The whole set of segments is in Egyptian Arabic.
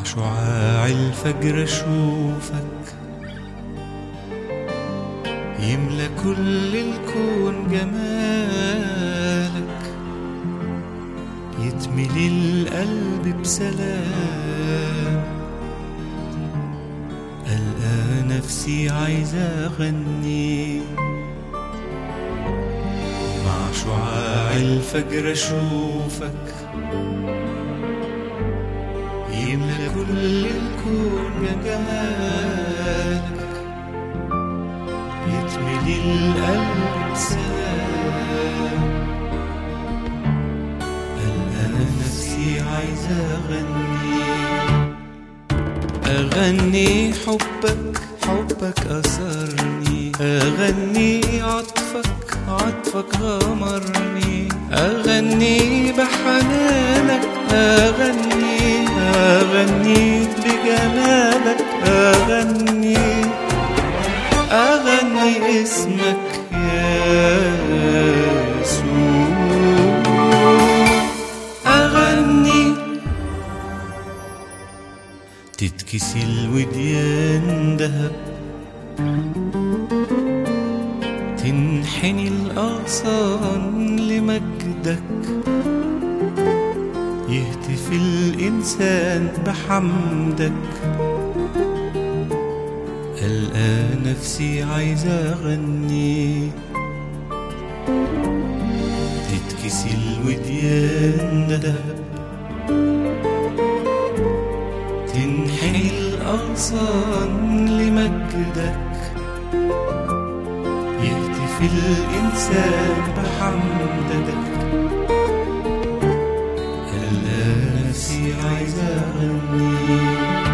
شعاع الفجر اشوفك يملى كل الكون جمالك يتملي القلب بسلام ألقى نفسي عايزة أغني مع شعاع الفجر أشوفك يملى كل الكون جمالك يتملي القلب بسلام ألقى نفسي عايزة أغني أغني حبك حبك أسرني أغني عطفك عطفك غمرني أغني بحنانك أغني أغني بجمالك أغني أغني اسمك يا يسوع أغني تتكسي الوديان دهب تنحني الأغصان لمجدك يهتف الإنسان بحمدك ألقى نفسي عايزة أغني تتكسي الوديان دهب تنحني الأغصان لمجدك يهتف الإنسان بحمدك ألا نفسي عايزة أغني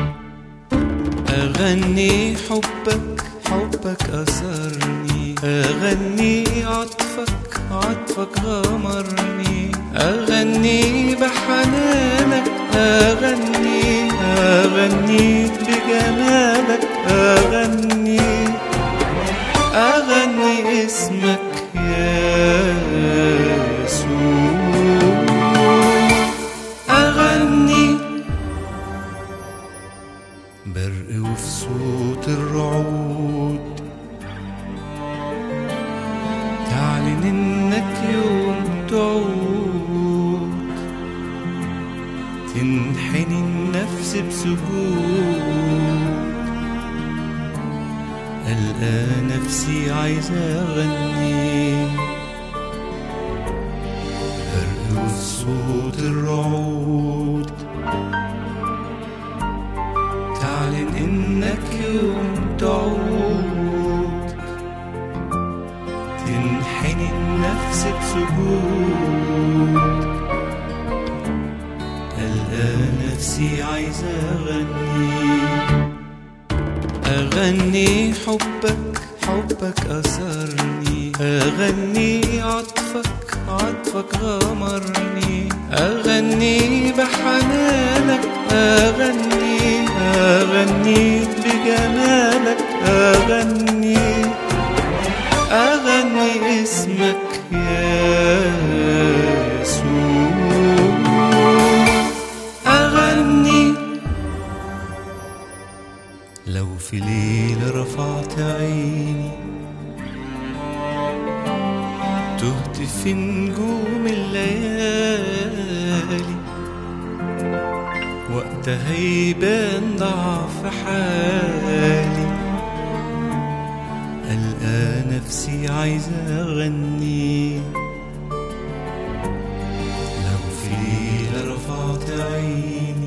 أغني حبك حبك أسرني أغني عطفك عطفك غمرني أغني بحنانك أغني أغني بجمالك أغني أغني اسمك يا يسوع أغني برق وفي صوت الرعود تعلن انك يوم تعود تنحني النفس بسجود ألقى نفسي عايزة أغني برق وفي صوت الرعود تعلن انك يوم تعود تنحني النفس بسجود ألقى نفسي عايزة أغني أغني حبك حبك أسرني أغني عطفك عطفك غمرني أغني بحنانك أغني أغني بجمالك أغني أغني اسمك يا يسوع أغني لو في ليلة رفعت عيني تهت في نجوم الليالي وقتها يبان ضعف حالي ألقى نفسي عايزة أغني لو في ليلة رفعت عيني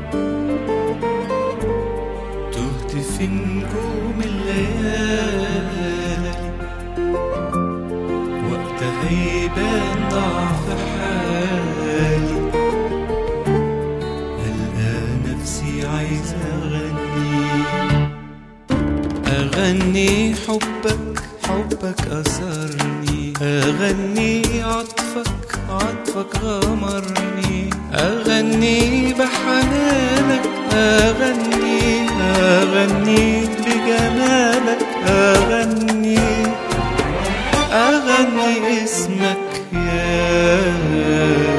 تهت في نجوم الليالي وقتها يبان ضعف حالي ألقى نفسي عايزة أغني أغني حبك حبك أسرني أغني عطفك عطفك غمرني أغني بحنانك أغني أغني بجمالك أغني أغني اسمك يا